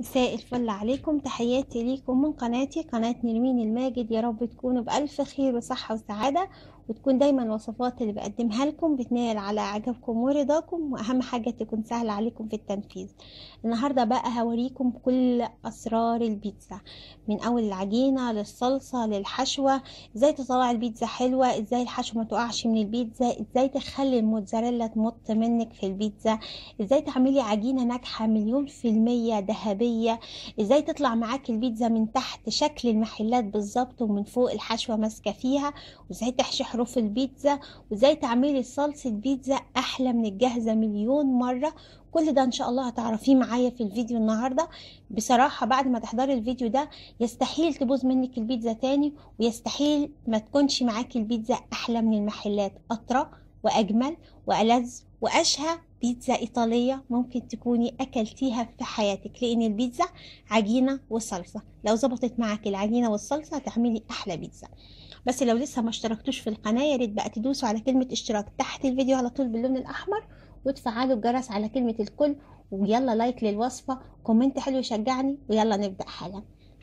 مساء الفل عليكم تحياتي ليكم من قناتي قناة نرمين الماجد يا رب تكونوا بألف خير وصحة وسعادة وتكون دايما الوصفات اللي بقدمها لكم بتنال على إعجابكم ورضاكم وأهم حاجة تكون سهلة عليكم في التنفيذ النهاردة بقى هوريكم كل أسرار البيتزا من أول العجينة للصلصة للحشوة ازاي تطلع البيتزا حلوة ازاي الحشوة ما تقعش من البيتزا ازاي تخلي الموتزاريلا تمط منك في البيتزا ازاي تعملي عجينة ناجحة مليون في المية ذهبية ازاي تطلع معاك البيتزا من تحت شكل المحلات بالظبط ومن فوق الحشوة ماسكة فيها وازاي تحشي حروف البيتزا وازاي تعملي صلصة بيتزا احلى من الجاهزة مليون مرة كل ده ان شاء الله هتعرفيه معايا في الفيديو النهاردة بصراحة بعد ما تحضري الفيديو ده يستحيل تبوظ منك البيتزا تاني ويستحيل ما تكونش معاكي البيتزا احلى من المحلات اطرى واجمل والذ واشهى بيتزا ايطاليه ممكن تكوني اكلتيها في حياتك لان البيتزا عجينه وصلصه لو ظبطت معاكي العجينه والصلصه هتعملي احلى بيتزا بس لو لسه ما اشتركتوش في القناه يا ريت بقى تدوسوا على كلمه اشتراك تحت الفيديو على طول باللون الاحمر وتفعلوا الجرس على كلمه الكل ويلا لايك للوصفه كومنت حلو يشجعني ويلا نبدا حالا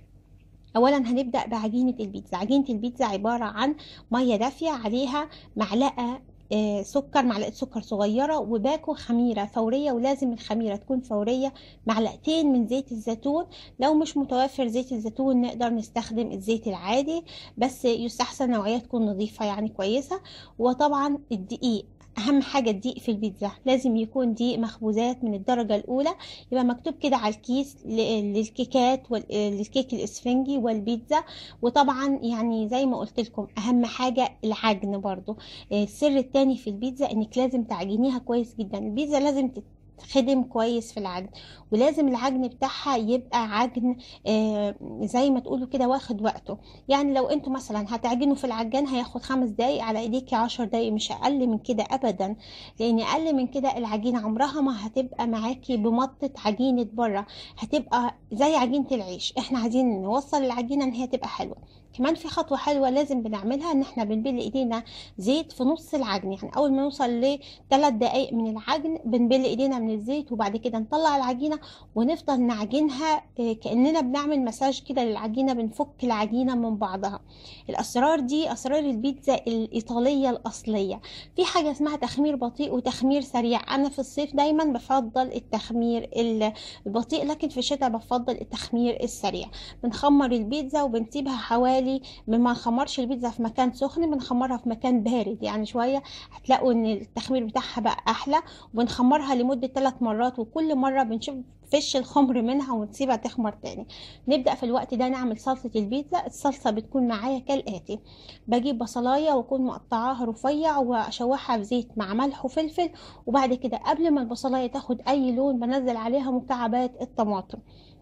اولا هنبدا بعجينه البيتزا عجينه البيتزا عباره عن ميه دافيه عليها معلقه سكر معلقه سكر صغيره وباكو خميره فوريه ولازم الخميره تكون فوريه معلقتين من زيت الزيتون لو مش متوفر زيت الزيتون نقدر نستخدم الزيت العادي بس يستحسن نوعيه تكون نظيفه يعني كويسه وطبعا الدقيق اهم حاجه الدقيق في البيتزا لازم يكون دقيق مخبوزات من الدرجه الاولى يبقى مكتوب كده على الكيس للكيكات للكيك الاسفنجي والبيتزا وطبعا يعني زي ما قلت لكم اهم حاجه العجن برضو السر التاني في البيتزا انك لازم تعجنيها كويس جدا البيتزا لازم خدم كويس في العجن ولازم العجن بتاعها يبقى عجن آه زي ما تقولوا كده واخد وقته يعني لو انتوا مثلا هتعجنوا في العجان هياخد خمس دقايق على ايديكي عشر دقايق مش اقل من كده ابدا لان اقل من كده العجينه عمرها ما هتبقى معاكي بمطه عجينه بره هتبقى زي عجينه العيش احنا عايزين نوصل العجينه ان هي تبقى حلوه كمان في خطوه حلوه لازم بنعملها ان احنا بنبل ايدينا زيت في نص العجن يعني اول ما نوصل لثلاث دقايق من العجن بنبل ايدينا من الزيت وبعد كده نطلع العجينه ونفضل نعجنها كاننا بنعمل مساج كده للعجينه بنفك العجينه من بعضها الاسرار دي اسرار البيتزا الايطاليه الاصليه في حاجه اسمها تخمير بطيء وتخمير سريع انا في الصيف دايما بفضل التخمير البطيء لكن في الشتاء بفضل التخمير السريع بنخمر البيتزا وبنسيبها حوالي حوالي ما نخمرش البيتزا في مكان سخن بنخمرها في مكان بارد يعني شويه هتلاقوا ان التخمير بتاعها بقى احلى وبنخمرها لمده ثلاث مرات وكل مره بنشوف فش الخمر منها ونسيبها تخمر تاني نبدا في الوقت ده نعمل صلصه البيتزا الصلصه بتكون معايا كالاتي بجيب بصلايه واكون مقطعاها رفيع واشوحها في زيت مع ملح وفلفل وبعد كده قبل ما البصلايه تاخد اي لون بنزل عليها مكعبات الطماطم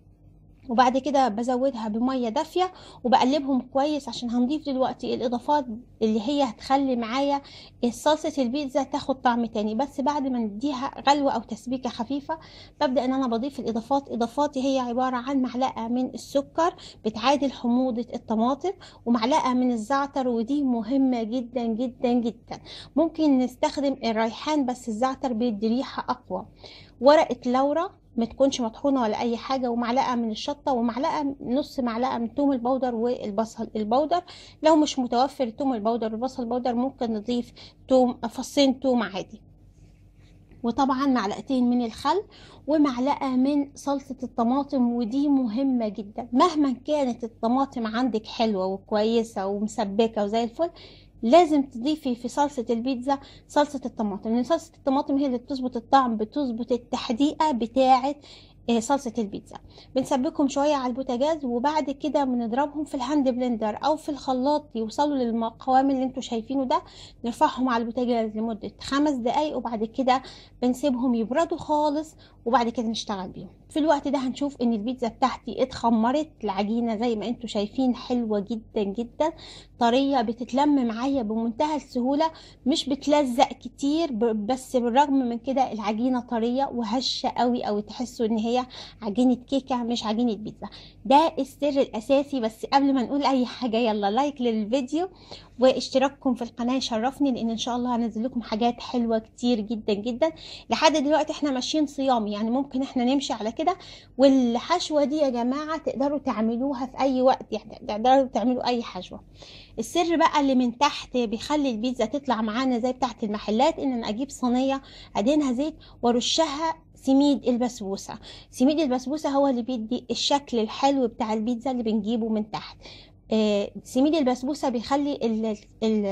وبعد كده بزودها بميه دافيه وبقلبهم كويس عشان هنضيف دلوقتي الاضافات اللي هي هتخلي معايا صلصه البيتزا تاخد طعم تاني بس بعد ما نديها غلوه او تسبيكه خفيفه ببدا ان انا بضيف الاضافات اضافاتي هي عباره عن معلقه من السكر بتعادل حموضه الطماطم ومعلقه من الزعتر ودي مهمه جدا جدا جدا ممكن نستخدم الريحان بس الزعتر بيدي ريحه اقوى ورقه لورا ما تكونش مطحونه ولا اي حاجه ومعلقه من الشطه ومعلقه نص معلقه من توم البودر والبصل البودر لو مش متوفر التوم البودر والبصل البودر ممكن نضيف توم فصين توم عادي وطبعا معلقتين من الخل ومعلقه من صلصه الطماطم ودي مهمه جدا مهما كانت الطماطم عندك حلوه وكويسه ومسبكه وزي الفل لازم تضيفي في صلصة البيتزا صلصة الطماطم لأن صلصة الطماطم هي اللي بتظبط الطعم بتظبط التحديقة بتاعة صلصة البيتزا بنسبكهم شوية على البوتاجاز وبعد كده بنضربهم في الهاند بلندر او في الخلاط يوصلوا للقوام اللي انتوا شايفينه ده نرفعهم على البوتاجاز لمدة خمس دقايق وبعد كده بنسيبهم يبردوا خالص وبعد كده نشتغل بيهم في الوقت ده هنشوف ان البيتزا بتاعتي اتخمرت العجينة زي ما انتوا شايفين حلوة جدا جدا طرية بتتلم معايا بمنتهى السهولة مش بتلزق كتير بس بالرغم من كده العجينة طرية وهشة قوي او تحسوا ان هي عجينة كيكة مش عجينة بيتزا ده السر الاساسي بس قبل ما نقول اي حاجة يلا لايك للفيديو واشتراككم في القناة يشرفني لان ان شاء الله هنزل لكم حاجات حلوة كتير جدا جدا لحد دلوقتي احنا ماشيين صيام يعني ممكن احنا نمشي على كده كده والحشوة دي يا جماعة تقدروا تعملوها في أي وقت يعني تقدروا تعملوا أي حشوة السر بقى اللي من تحت بيخلي البيتزا تطلع معانا زي بتاعة المحلات إن أنا أجيب صينية أدهنها زيت وأرشها سميد البسبوسة سميد البسبوسة هو اللي بيدي الشكل الحلو بتاع البيتزا اللي بنجيبه من تحت آه، سميد البسبوسه بيخلي ال ال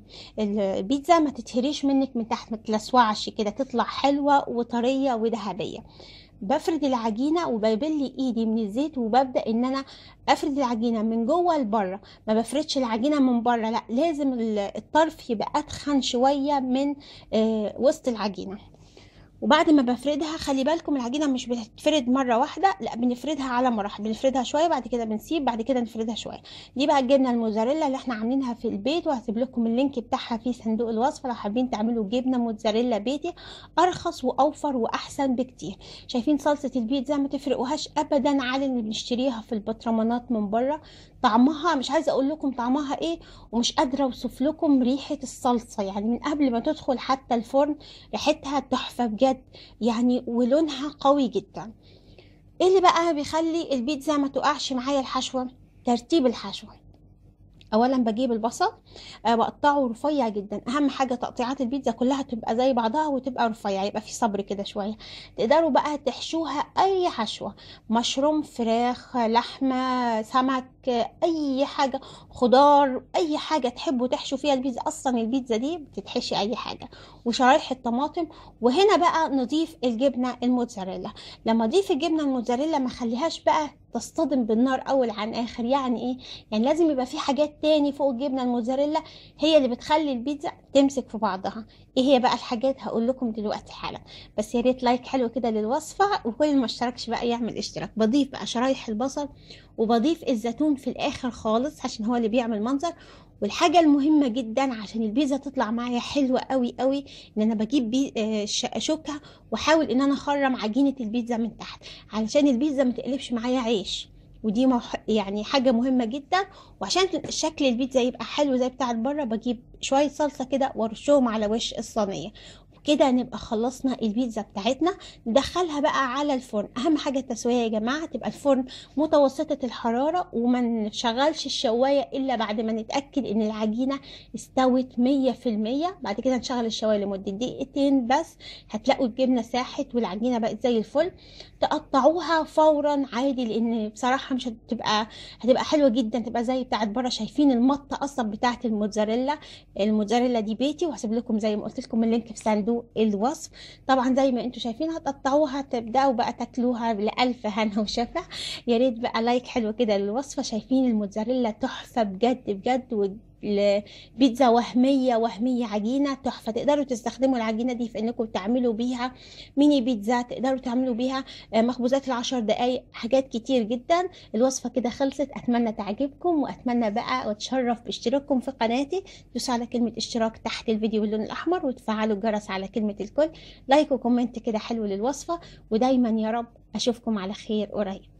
ال البيتزا ما تتهريش منك من تحت ما تلسوعش كده تطلع حلوه وطريه وذهبيه بفرد العجينه وببل ايدي من الزيت وببدا ان انا افرد العجينه من جوه لبره ما بفردش العجينه من بره لا لازم الطرف يبقى اتخن شويه من آه، وسط العجينه وبعد ما بفردها خلي بالكم العجينه مش بتتفرد مره واحده لا بنفردها على مراحل بنفردها شويه بعد كده بنسيب بعد كده نفردها شويه دي بقى الجبنه الموزاريلا اللي احنا عاملينها في البيت وهسيب لكم اللينك بتاعها في صندوق الوصف لو حابين تعملوا جبنه موزاريلا بيتي ارخص واوفر واحسن بكتير شايفين صلصه البيتزا ما تفرقوهاش ابدا على اللي بنشتريها في البطرمانات من بره طعمها مش عايزه اقول لكم طعمها ايه ومش قادره اوصف لكم ريحه الصلصه يعني من قبل ما تدخل حتى الفرن ريحتها تحفه بجد يعني ولونها قوي جدا ايه اللي بقى بيخلي البيتزا ما تقعش معايا الحشوه ترتيب الحشوه اولا بجيب البصل أه بقطعه رفيع جدا اهم حاجه تقطيعات البيتزا كلها تبقى زي بعضها وتبقى رفيع يبقى في صبر كده شويه تقدروا بقى تحشوها اي حشوه مشروم فراخ لحمه سمك اي حاجه خضار اي حاجه تحبوا تحشوا فيها البيتزا اصلا البيتزا دي بتتحشي اي حاجه وشرايح الطماطم وهنا بقى نضيف الجبنه الموتزاريلا لما اضيف الجبنه الموتزاريلا ما خليهاش بقى تصطدم بالنار اول عن اخر يعني ايه يعني لازم يبقى في حاجات تاني فوق الجبنه الموتزاريلا هي اللي بتخلي البيتزا تمسك في بعضها ايه هي بقى الحاجات هقول لكم دلوقتي حالا بس يا ريت لايك حلو كده للوصفه وكل ما اشتركش بقى يعمل اشتراك بضيف بقى شرايح البصل وبضيف الزيتون في الاخر خالص عشان هو اللي بيعمل منظر والحاجه المهمه جدا عشان البيتزا تطلع معايا حلوه قوي قوي ان انا بجيب بي شوكه واحاول ان انا اخرم عجينه البيتزا من تحت علشان البيتزا ما تقلبش معايا عيش ودي مح... يعني حاجه مهمه جدا وعشان شكل البيتزا يبقى حلو زي بتاع بره بجيب شويه صلصه كده وارشهم على وش الصينيه كده نبقى خلصنا البيتزا بتاعتنا ندخلها بقى على الفرن اهم حاجه التسويه يا جماعه تبقى الفرن متوسطه الحراره وما نشغلش الشوايه الا بعد ما نتاكد ان العجينه استوت 100% بعد كده نشغل الشوايه لمده دقيقتين بس هتلاقوا الجبنه ساحت والعجينه بقت زي الفل تقطعوها فورا عادي لان بصراحه مش هتبقى هتبقى حلوه جدا تبقى زي بتاعت بره شايفين المطه اصلا بتاعت الموتزاريلا الموتزاريلا دي بيتي وهسيب لكم زي ما قلت لكم اللينك في صندوق الوصف طبعا زي ما انتم شايفين هتقطعوها تبداوا بقى تاكلوها لألف هنا وشفا يا ريت بقى لايك حلو كده للوصفه شايفين الموتزاريلا تحفه بجد بجد بيتزا وهميه وهميه عجينه تحفه تقدروا تستخدموا العجينه دي في انكم تعملوا بيها ميني بيتزا تقدروا تعملوا بيها مخبوزات العشر دقايق حاجات كتير جدا الوصفه كده خلصت اتمنى تعجبكم واتمنى بقى واتشرف باشتراككم في قناتي دوسوا على كلمه اشتراك تحت الفيديو باللون الاحمر وتفعلوا الجرس على كلمه الكل لايك وكومنت كده حلو للوصفه ودايما يا رب اشوفكم على خير قريب